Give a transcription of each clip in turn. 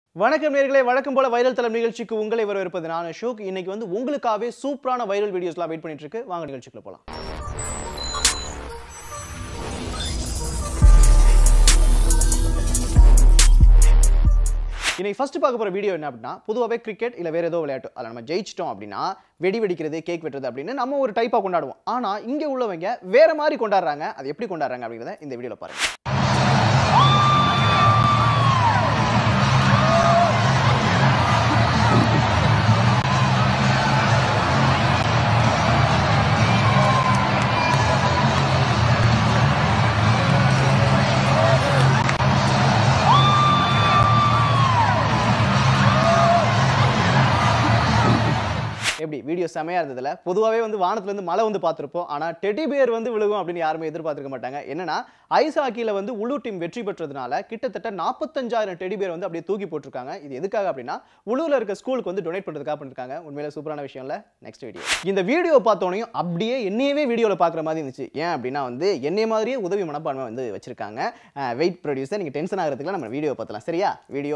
வணக்கம் நேர்களே வழக்கம் போல வைரல் தளம் நிகழ்ச்சிக்கு உங்களை வரவேற்பது நான் அசோக் இன்னைக்கு வந்து உங்களுக்காகவே சூப்பரான வைரல் வீடியோஸ்லாம் வெயிட் பண்ணிட்டு இருக்கு வாங்க நிகழ்ச்சிக்குள்ள போலாம் இன்னைக்கு ஃபர்ஸ்ட் பார்க்க போற வீடியோ என்ன அப்படின்னா பொதுவாகவே கிரிக்கெட் இல்லை வேற ஏதோ விளையாட்டு அதில் நம்ம ஜெயிச்சிட்டோம் அப்படின்னா வெடி வெடிக்கிறது கேக் வெட்டுறது அப்படின்னு நம்ம ஒரு டைப்பாக கொண்டாடுவோம் ஆனால் இங்கே உள்ளவங்க வேற மாதிரி கொண்டாடுறாங்க அது எப்படி கொண்டாடுறாங்க அப்படிங்கிறத இந்த வீடியோவில் பாருங்க எப்படி வீடியோ செமையா இருந்ததுல பொதுவாகவே வந்து வானத்துலேருந்து மழை வந்து பார்த்துருப்போம் ஆனால் டெடி பியர் வந்து விழுகும் அப்படின்னு யாருமே எதிர்பார்த்திருக்க மாட்டாங்க என்னன்னா ஐஸ் ஹாக்கியில் வந்து உள்ளூர் டீம் வெற்றி பெற்றதுனால கிட்டத்தட்ட நாற்பத்தஞ்சாயிரம் டெடி பியர் வந்து அப்படியே தூக்கி போட்டிருக்காங்க இது எதுக்காக அப்படின்னா உள்ளூரில் இருக்க ஸ்கூலுக்கு வந்து டொனேட் பண்ணுறதுக்காக பண்ணிருக்காங்க உண்மையில சூப்பரான விஷயம் இல்லை நெக்ஸ்ட் வீடியோ இந்த வீடியோ பார்த்தோனையும் அப்படியே என்னையவே வீடியோவில் பார்க்குற மாதிரி இருந்துச்சு ஏன் அப்படின்னா வந்து என்னைய மாதிரியே உதவி மனப்பான்மை வந்து வச்சிருக்காங்க வெயிட் ப்ரொடியூசர் நீங்கள் டென்ஷன் ஆகிறதுக்குலாம் நம்ம வீடியோ பார்த்தலாம் சரியா வீடியோ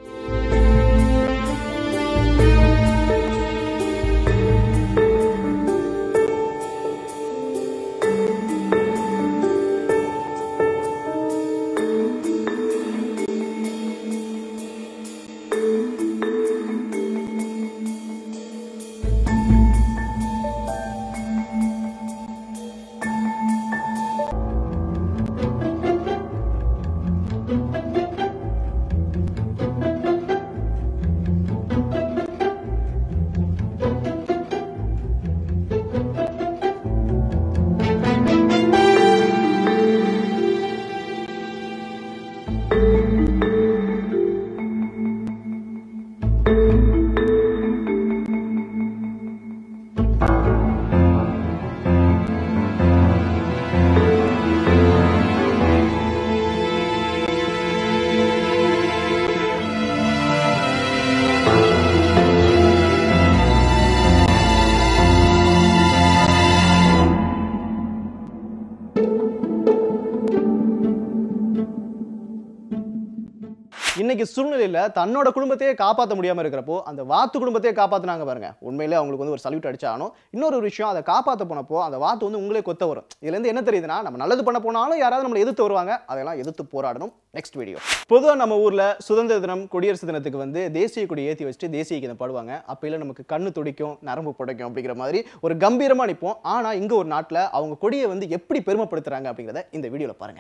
இன்னைக்கு சூழ்நிலையில தன்னோட குடும்பத்தையே காப்பாற்ற முடியாம இருக்கிறப்போ அந்த வாத்து குடும்பத்தையே காப்பாத்துனாங்க பாருங்க உண்மையிலே அவங்களுக்கு வந்து ஒரு சல்யூட் அடிச்சாலும் இன்னொரு ஒரு விஷயம் அதை காப்பாற்ற போனப்போ அந்த வாத்து வந்து உங்களே கொத்த வரும் இதுல இருந்து என்ன தெரியுதுன்னா நம்ம நல்லது பண்ண போனாலும் யாராவது நம்மளை எதிர்த்து வருவாங்க அதெல்லாம் எதிர்த்து போராடணும் நெக்ஸ்ட் வீடியோ பொதுவாக நம்ம ஊர்ல சுதந்திர தினம் குடியரசு தினத்துக்கு வந்து தேசிய கொடி ஏற்றி வச்சுட்டு தேசிய கீதம் பாடுவாங்க அப்பையில நமக்கு கண்ணு துடிக்கும் நரம்பு புடைக்கும் அப்படிங்கிற மாதிரி ஒரு கம்பீரமா நிற்போம் ஆனா இங்க ஒரு நாட்டுல அவங்க கொடியை வந்து எப்படி பெருமைப்படுத்துறாங்க அப்படிங்கிறத இந்த வீடியோல பாருங்க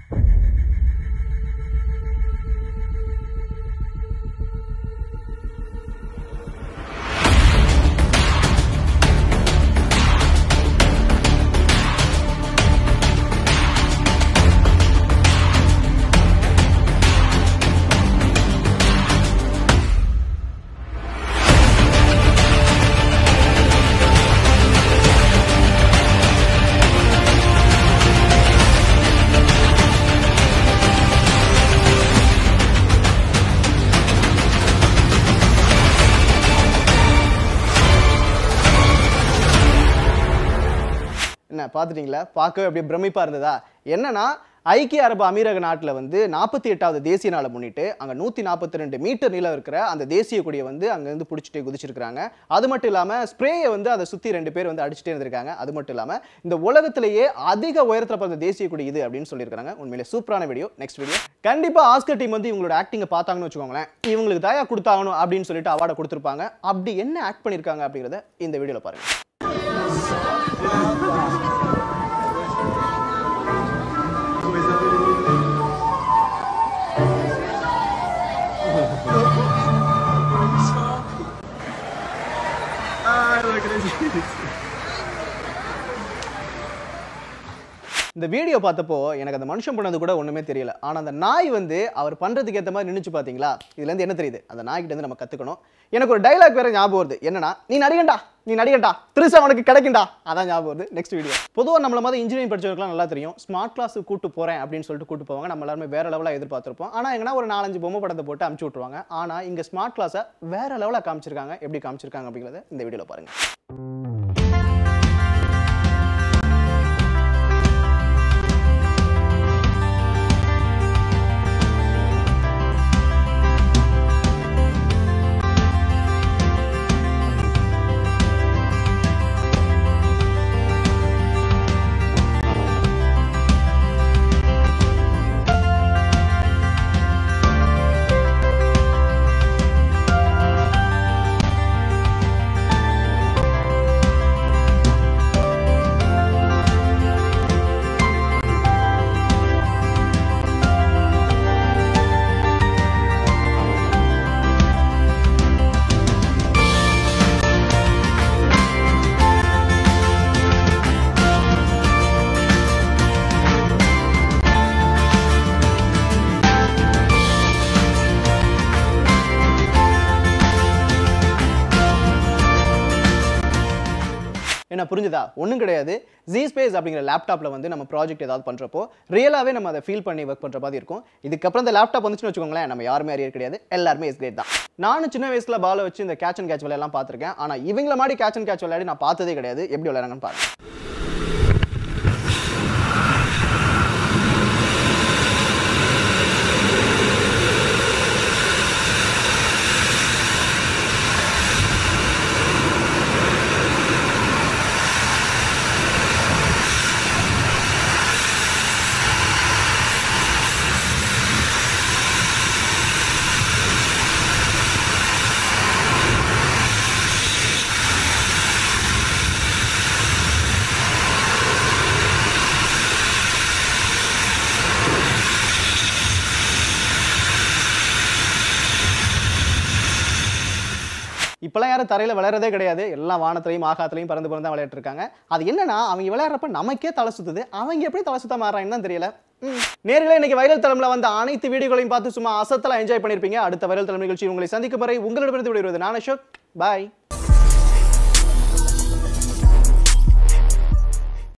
என்ன பார்த்துட்டீங்களா பார்க்கவே அப்படியே பிரமிப்பாக இருந்ததா என்னன்னா ஐக்கிய அரபு அமீரக நாட்டில் வந்து நாற்பத்தி எட்டாவது தேசிய நாளை முன்னிட்டு அங்கே நூற்றி நாற்பத்தி ரெண்டு மீட்டர் நீளம் இருக்கிற அந்த தேசிய கொடியை வந்து அங்கேருந்து பிடிச்சிட்டு குதிச்சிருக்காங்க அது மட்டும் இல்லாமல் ஸ்ப்ரேயை வந்து அதை சுற்றி ரெண்டு பேர் வந்து அடிச்சுட்டே இருந்திருக்காங்க அது மட்டும் இல்லாமல் இந்த உலகத்திலேயே அதிக உயரத்தில் பிறந்த தேசிய கொடி இது அப்படின்னு சொல்லியிருக்காங்க உண்மையிலே சூப்பரான வீடியோ நெக்ஸ்ட் வீடியோ கண்டிப்பாக ஆஸ்கர் டீம் வந்து இவங்களோட ஆக்டிங்கை பார்த்தாங்கன்னு வச்சுக்கோங்களேன் இவங்களுக்கு தயா கொடுத்தாகணும் அப்படின்னு சொல்லிட்டு அவார்டை கொடுத்துருப்பாங்க அப்படி என்ன ஆக்ட் பண்ணியிருக்காங்க அப்படிங்கிறத இந்த வீடியோவில் பாருங்க Ah, look at this. இந்த வீடியோ பார்த்தப்போ எனக்கு அந்த மனுஷன் பண்ணது கூட ஒண்ணுமே தெரியல ஆனா அந்த நாய் வந்து அவர் பண்றதுக்கு ஏத்த மாதிரி நினைச்சு பாத்தீங்களா இதுல இருந்து என்ன தெரியுது அந்த நாய்கிட்ட இருந்து நம்ம கத்துக்கணும் எனக்கு ஒரு டைலாக் வேற ஞாபகம் வருது என்னன்னா நீ நடிகண்டா நீ நடிகண்டா திருசா உனக்கு கிடைக்கும்டா அதான் ஞாபகம் வருது நெக்ஸ்ட் வீடியோ பொதுவாக நம்மள மாதிரி இன்ஜினியரிங் படிச்சவங்களுக்குலாம் நல்லா தெரியும் ஸ்மார்ட் கிளாஸ் கூட்டு போறேன் அப்படின்னு சொல்லிட்டு கூட்டு போவாங்க நம்ம எல்லாருமே வேற லெவலாக எதிர்பார்த்திருப்போம் ஆனா எங்கன்னா ஒரு நாலஞ்சு பொம்மை படத்தை போட்டு அமுச்சு விட்டுருவாங்க ஆனா இங்க ஸ்மார்ட் கிளாஸை வேற லெவலாக காமிச்சிருக்காங்க எப்படி காமிச்சிருக்காங்க அப்படிங்கிறத இந்த வீடியோல பாருங்க என்ன புரிஞ்சுதா ஒன்றும் கிடையாது ஜி ஸ்பேஸ் அப்படிங்கிற லேப்டாப்பில் வந்து நம்ம ப்ராஜெக்ட் ஏதாவது பண்ணுறப்போ ரியலாகவே நம்ம அதை ஃபீல் பண்ணி ஒர்க் பண்ணுற மாதிரி இருக்கும் இதுக்கப்புறம் இந்த லேப்டாப் வந்துச்சுன்னு வச்சுக்கோங்களேன் நம்ம யாருமே அறிய கிடையாது எல்லாருமே இஸ் கிரேட் தான் நானும் சின்ன வயசில் பாலை வச்சு இந்த கேட்ச் அண்ட் கேட்ச் விளையாடலாம் பார்த்துருக்கேன் ஆனால் இவங்கள மாதிரி கேட்ச் அண்ட் கேட்ச் விளையாடி நான் பார்த்ததே கிடையாது எப்படி விளையாடுறாங்கன்னு பாருங்க இப்போலாம் யாரும் தரையில் விளையாடுறதே கிடையாது எல்லாம் வானத்திலையும் ஆகாத்திலையும் பறந்து பறந்து தான் விளையாட்டு இருக்காங்க அது என்னன்னா அவங்க விளையாடுறப்ப நமக்கே தலை சுத்துது அவங்க எப்படி தலை சுத்த மாறாங்கன்னு தான் தெரியல ம். நேர்களே இன்னைக்கு வைரல் தலைமையில் வந்த அனைத்து வீடியோகளையும் பார்த்து சும்மா அசத்தலாம் என்ஜாய் பண்ணியிருப்பீங்க அடுத்த வைரல் தலைமை நிகழ்ச்சி உங்களை சந்திக்கும் வரை உங்களிடமிருந்து விடுவது நான் அசோக் பாய்